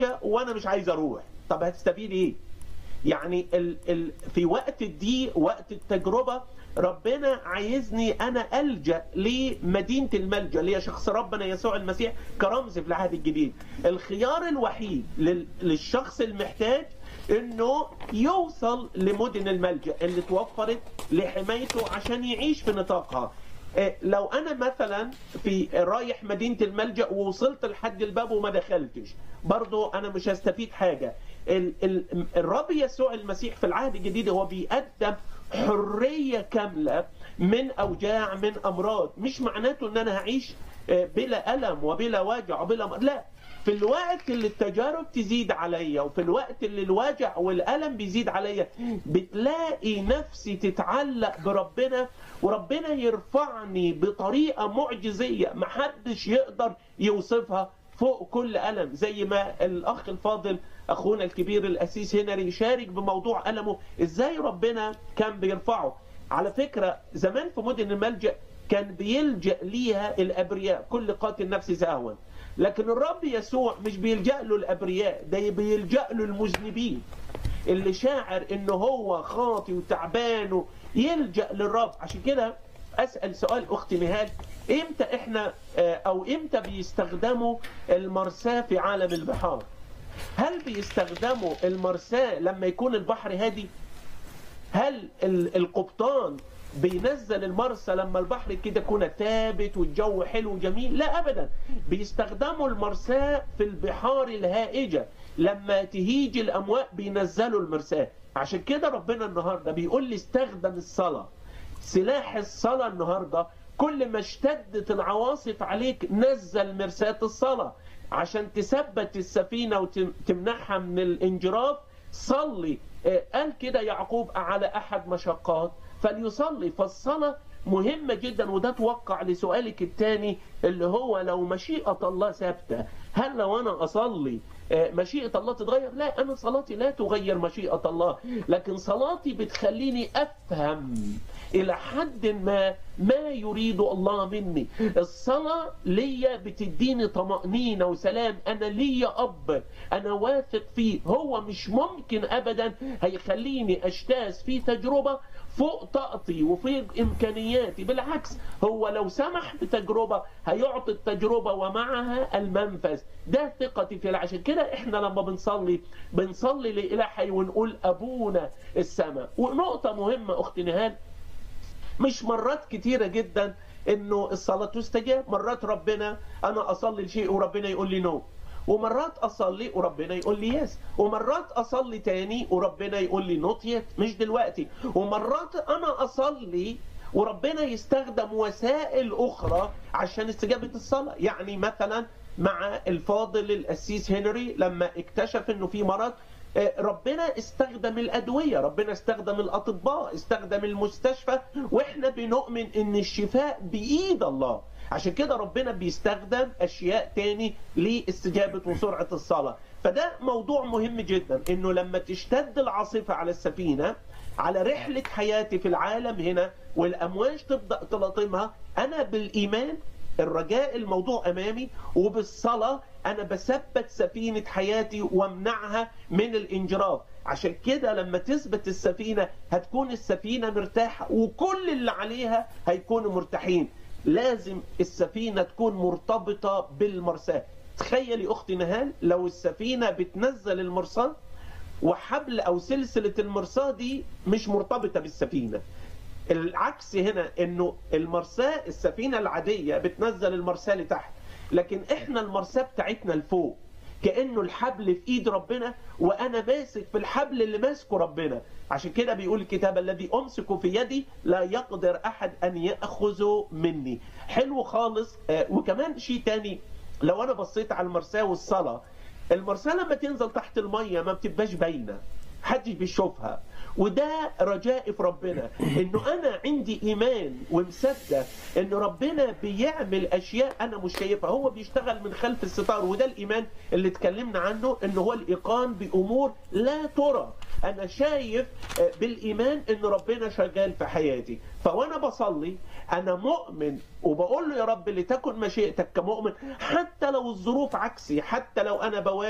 وانا مش عايز اروح طب هتستفيد ايه يعني ال ال في وقت الضيق وقت التجربه ربنا عايزني انا الجا لمدينه الملجا اللي هي شخص ربنا يسوع المسيح كرمز في العهد الجديد الخيار الوحيد لل للشخص المحتاج انه يوصل لمدن الملجا اللي توفرت لحمايته عشان يعيش في نطاقها لو انا مثلا في رايح مدينه الملجا ووصلت لحد الباب وما دخلتش برضو انا مش هستفيد حاجه ال ال الرب يسوع المسيح في العهد الجديد هو بيقدم حريه كامله من اوجاع من امراض مش معناته ان انا هعيش بلا الم وبلا وجع وبلا لا في الوقت اللي التجارب تزيد عليا وفي الوقت اللي الوجع والألم بيزيد عليا بتلاقي نفسي تتعلق بربنا وربنا يرفعني بطريقة معجزية محدش يقدر يوصفها فوق كل ألم زي ما الأخ الفاضل أخونا الكبير الأسيس هنري يشارك بموضوع ألمه إزاي ربنا كان بيرفعه على فكرة زمان في مدن الملجأ كان بيلجأ ليها الأبرياء كل قاتل نفسي سهوا لكن الرب يسوع مش بيلجأ له الأبرياء ده بيلجأ له المذنبين اللي شاعر إنه هو خاطي وتعبان يلجأ للرب عشان كده أسأل سؤال أختي نهال إمتى إحنا أو إمتى بيستخدموا المرساة في عالم البحار هل بيستخدموا المرساة لما يكون البحر هادي هل القبطان بينزل المرسى لما البحر كده يكون ثابت والجو حلو وجميل لا ابدا بيستخدموا المرساة في البحار الهائجة لما تهيج الامواج بينزلوا المرساة عشان كده ربنا النهاردة بيقول لي استخدم الصلاة سلاح الصلاة النهاردة كل ما اشتدت العواصف عليك نزل مرساة الصلاة عشان تثبت السفينة وتمنعها من الانجراف صلي قال كده يعقوب على احد مشقات فليصلي فالصلاة مهمة جدا وده توقع لسؤالك الثاني اللي هو لو مشيئة الله ثابتة هل لو أنا أصلي مشيئة الله تتغير لا أنا صلاتي لا تغير مشيئة الله لكن صلاتي بتخليني أفهم إلى حد ما ما يريد الله مني الصلاة ليا بتديني طمأنينة وسلام أنا ليا أب أنا واثق فيه هو مش ممكن أبدا هيخليني أجتاز في تجربة فوق طاقتي وفوق إمكانياتي بالعكس هو لو سمح بتجربة هيعطي التجربة ومعها المنفذ ده ثقتي في عشان كده احنا لما بنصلي بنصلي لإله حي ونقول أبونا السماء ونقطة مهمة أختي نهال مش مرات كتيرة جدا انه الصلاة تستجاب مرات ربنا انا اصلي لشيء وربنا يقول لي نو ومرات اصلي وربنا يقول لي يس ومرات اصلي تاني وربنا يقول لي نوت يت مش دلوقتي ومرات انا اصلي وربنا يستخدم وسائل اخرى عشان استجابة الصلاة يعني مثلا مع الفاضل القسيس هنري لما اكتشف انه في مرض ربنا استخدم الأدوية ربنا استخدم الأطباء استخدم المستشفى وإحنا بنؤمن إن الشفاء بإيد الله عشان كده ربنا بيستخدم أشياء تاني لاستجابة وسرعة الصلاة فده موضوع مهم جدا إنه لما تشتد العاصفة على السفينة على رحلة حياتي في العالم هنا والأمواج تبدأ تلاطمها أنا بالإيمان الرجاء الموضوع امامي وبالصلاه انا بثبت سفينه حياتي وامنعها من الانجراف عشان كده لما تثبت السفينه هتكون السفينه مرتاحه وكل اللي عليها هيكونوا مرتاحين لازم السفينه تكون مرتبطه بالمرساه تخيلي اختي نهال لو السفينه بتنزل المرساه وحبل او سلسله المرساه دي مش مرتبطه بالسفينه العكس هنا انه المرساه السفينه العاديه بتنزل المرساه لتحت لكن احنا المرساه بتاعتنا لفوق كانه الحبل في ايد ربنا وانا ماسك في الحبل اللي ماسكه ربنا عشان كده بيقول الكتاب الذي امسك في يدي لا يقدر احد ان ياخذه مني حلو خالص آه وكمان شيء تاني لو انا بصيت على المرساه والصلاه المرساه لما تنزل تحت الميه ما بتبقاش باينه محدش بيشوفها وده رجائي في ربنا انه انا عندي ايمان ومصدق انه ربنا بيعمل اشياء انا مش شايفها هو بيشتغل من خلف الستار وده الايمان اللي اتكلمنا عنه انه هو الايقان بامور لا ترى انا شايف بالايمان ان ربنا شغال في حياتي فوانا بصلي انا مؤمن وبقول له يا رب لتكن مشيئتك كمؤمن حتى لو الظروف عكسي حتى لو انا بواجه